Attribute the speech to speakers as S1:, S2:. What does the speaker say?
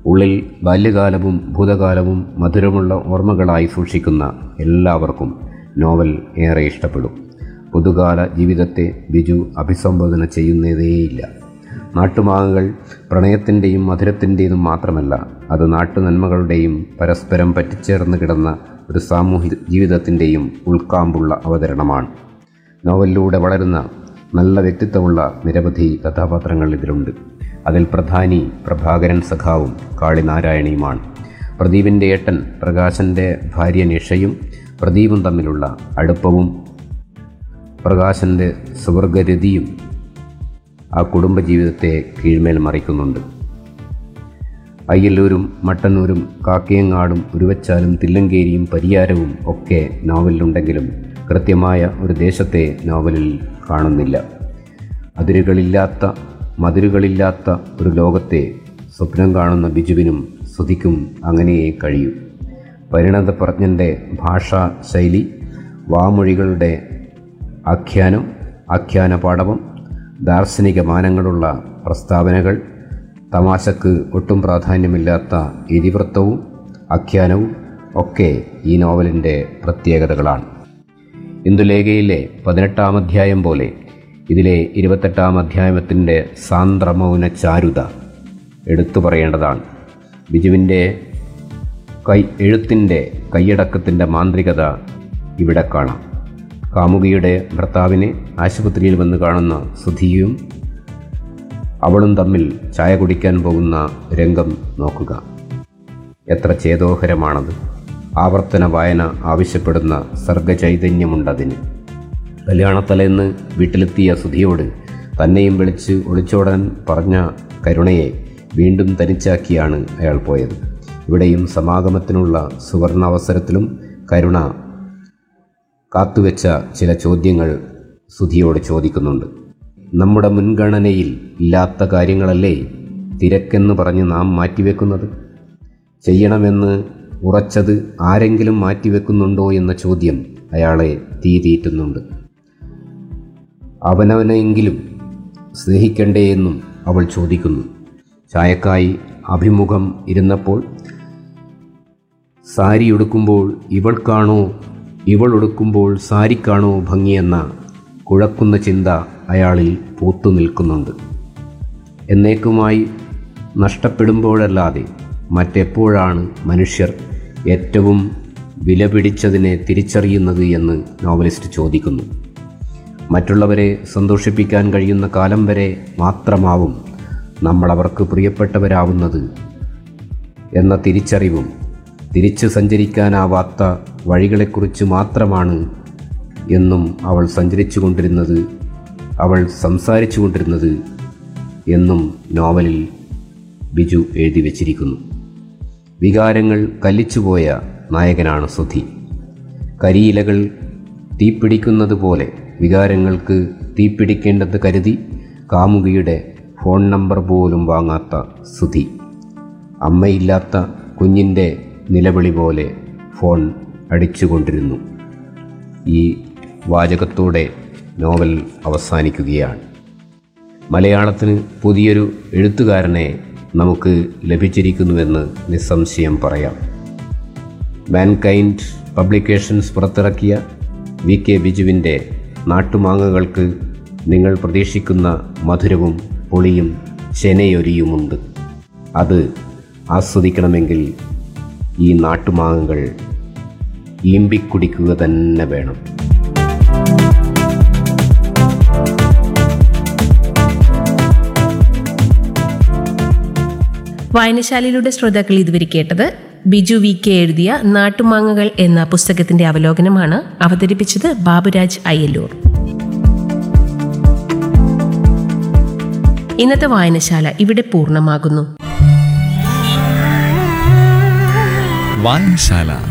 S1: ഉള്ളിൽ ബാല്യകാലവും ഭൂതകാലവും മധുരമുള്ള ഓർമ്മകളായി സൂക്ഷിക്കുന്ന എല്ലാവർക്കും നോവൽ ഏറെ ഇഷ്ടപ്പെടും പുതുകാല ജീവിതത്തെ ബിജു അഭിസംബോധന ചെയ്യുന്നതേയില്ല നാട്ടുമാങ്ങകൾ പ്രണയത്തിൻ്റെയും മധുരത്തിൻ്റെതും മാത്രമല്ല അത് നാട്ടുനന്മകളുടെയും പരസ്പരം പറ്റിച്ചേർന്ന് കിടന്ന ഒരു സാമൂഹിക ജീവിതത്തിൻ്റെയും ഉൾക്കാമ്പുള്ള അവതരണമാണ് നോവലിലൂടെ വളരുന്ന നല്ല വ്യക്തിത്വമുള്ള നിരവധി കഥാപാത്രങ്ങൾ ഇതിലുണ്ട് അതിൽ പ്രധാനി പ്രഭാകരൻ സഖാവും കാളിനാരായണിയുമാണ് പ്രദീപിൻ്റെ ഏട്ടൻ പ്രകാശൻ്റെ ഭാര്യ നിഷയും പ്രദീപും തമ്മിലുള്ള അടുപ്പവും പ്രകാശൻ്റെ സുവർഗരതിയും ആ കുടുംബജീവിതത്തെ കീഴ്മേൽ മറിക്കുന്നുണ്ട് അയ്യല്ലൂരും മട്ടന്നൂരും കാക്കയങ്ങാടും ഉരുവച്ചാലും തില്ലങ്കേരിയും പരിയാരവും ഒക്കെ നോവലിലുണ്ടെങ്കിലും കൃത്യമായ ഒരു ദേശത്തെ നോവലിൽ കാണുന്നില്ല അതിരുകളില്ലാത്ത മതിരുകളില്ലാത്ത ഒരു ലോകത്തെ സ്വപ്നം കാണുന്ന ബിജുവിനും ശ്രുതിക്കും അങ്ങനെയേ കഴിയൂ പരിണതപ്രജ്ഞൻ്റെ ഭാഷാ ശൈലി വാമൊഴികളുടെ ആഖ്യാനം ആഖ്യാന പാടവം ദാർശനിക മാനങ്ങളുള്ള പ്രസ്താവനകൾ തമാശക്ക് ഒട്ടും പ്രാധാന്യമില്ലാത്ത ഇതിവൃത്തവും ആഖ്യാനവും ഒക്കെ ഈ നോവലിൻ്റെ പ്രത്യേകതകളാണ് ഇന്ദുലേഖയിലെ പതിനെട്ടാം അധ്യായം പോലെ ഇതിലെ ഇരുപത്തെട്ടാം അധ്യായത്തിൻ്റെ സാന്ദ്രമൗന ചാരുത എടുത്തു പറയേണ്ടതാണ് ബിജുവിൻ്റെ കൈ എഴുത്തിൻ്റെ കൈയടക്കത്തിൻ്റെ മാന്ത്രികത ഇവിടെ കാണാം കാമുകിയുടെ ഭർത്താവിനെ ആശുപത്രിയിൽ വന്ന് കാണുന്ന സുധിയും അവളും തമ്മിൽ ചായ കുടിക്കാൻ പോകുന്ന രംഗം നോക്കുക എത്ര ചേതോഹരമാണത് ആവർത്തന വായന ആവശ്യപ്പെടുന്ന സർഗചൈതന്യമുണ്ടതിന് കല്യാണത്തലേന്ന് വീട്ടിലെത്തിയ സുധിയോട് തന്നെയും വിളിച്ച് ഒളിച്ചോടാൻ പറഞ്ഞ കരുണയെ വീണ്ടും തനിച്ചാക്കിയാണ് അയാൾ പോയത് ഇവിടെയും സമാഗമത്തിനുള്ള സുവർണ അവസരത്തിലും കരുണ കാത്തുവെച്ച ചില ചോദ്യങ്ങൾ സുധിയോട് ചോദിക്കുന്നുണ്ട് നമ്മുടെ മുൻഗണനയിൽ ഇല്ലാത്ത കാര്യങ്ങളല്ലേ തിരക്കെന്ന് പറഞ്ഞ് നാം മാറ്റിവെക്കുന്നത് ചെയ്യണമെന്ന് ഉറച്ചത് ആരെങ്കിലും മാറ്റിവെക്കുന്നുണ്ടോ എന്ന ചോദ്യം അയാളെ തീ തീറ്റുന്നുണ്ട് അവനവനെങ്കിലും സ്നേഹിക്കണ്ടേ എന്നും അവൾ ചോദിക്കുന്നു ചായക്കായി അഭിമുഖം ഇരുന്നപ്പോൾ സാരി ഉടുക്കുമ്പോൾ ഇവൾക്കാണോ ഇവൾ ഉടുക്കുമ്പോൾ സാരിക്കാണോ ഭംഗിയെന്ന കുഴക്കുന്ന ചിന്ത അയാളിൽ പൂത്തു നിൽക്കുന്നുണ്ട് എന്നേക്കുമായി നഷ്ടപ്പെടുമ്പോഴല്ലാതെ മറ്റെപ്പോഴാണ് മനുഷ്യർ ഏറ്റവും വിലപിടിച്ചതിനെ തിരിച്ചറിയുന്നത് എന്ന് നോവലിസ്റ്റ് ചോദിക്കുന്നു മറ്റുള്ളവരെ സന്തോഷിപ്പിക്കാൻ കഴിയുന്ന കാലം വരെ മാത്രമാവും നമ്മൾ അവർക്ക് പ്രിയപ്പെട്ടവരാവുന്നത് എന്ന തിരിച്ചറിവും തിരിച്ചു സഞ്ചരിക്കാനാവാത്ത വഴികളെക്കുറിച്ച് മാത്രമാണ് എന്നും അവൾ സഞ്ചരിച്ചു കൊണ്ടിരുന്നത് അവൾ സംസാരിച്ചു കൊണ്ടിരുന്നത് എന്നും നോവലിൽ ബിജു എഴുതി വച്ചിരിക്കുന്നു വികാരങ്ങൾ കല്ലിച്ചുപോയ നായകനാണ് സുധി കരിയിലകൾ തീപിടിക്കുന്നത് പോലെ വികാരങ്ങൾക്ക് തീപിടിക്കേണ്ടത് കരുതി കാമുകിയുടെ ഫോൺ നമ്പർ പോലും വാങ്ങാത്ത സുധി അമ്മയില്ലാത്ത കുഞ്ഞിൻ്റെ നിലവിളി പോലെ ഫോൺ അടിച്ചുകൊണ്ടിരുന്നു ഈ വാചകത്തോടെ നോവൽ അവസാനിക്കുകയാണ് മലയാളത്തിന് പുതിയൊരു എഴുത്തുകാരനെ നമുക്ക് ലഭിച്ചിരിക്കുന്നുവെന്ന് നിസ്സംശയം പറയാം മാൻകൈൻഡ് പബ്ലിക്കേഷൻസ് പുറത്തിറക്കിയ വി കെ ബിജുവിൻ്റെ നാട്ടുമാങ്ങകൾക്ക് നിങ്ങൾ പ്രതീക്ഷിക്കുന്ന മധുരവും പൊളിയും ചെനയൊരിയുമുണ്ട് അത് ആസ്വദിക്കണമെങ്കിൽ ഈ നാട്ടുമാങ്ങകൾ ഈമ്പിക്കുടിക്കുക തന്നെ വേണം
S2: വായനശാലയിലൂടെ ശ്രോതാക്കൾ ഇതുവരെ കേട്ടത് ബിജു വി കെ എഴുതിയ നാട്ടുമാങ്ങകൾ എന്ന പുസ്തകത്തിന്റെ അവലോകനമാണ് അവതരിപ്പിച്ചത് ബാബുരാജ് അയ്യല്ലൂർ ഇന്നത്തെ വായനശാല ഇവിടെ പൂർണ്ണമാകുന്നു
S3: വായനശാല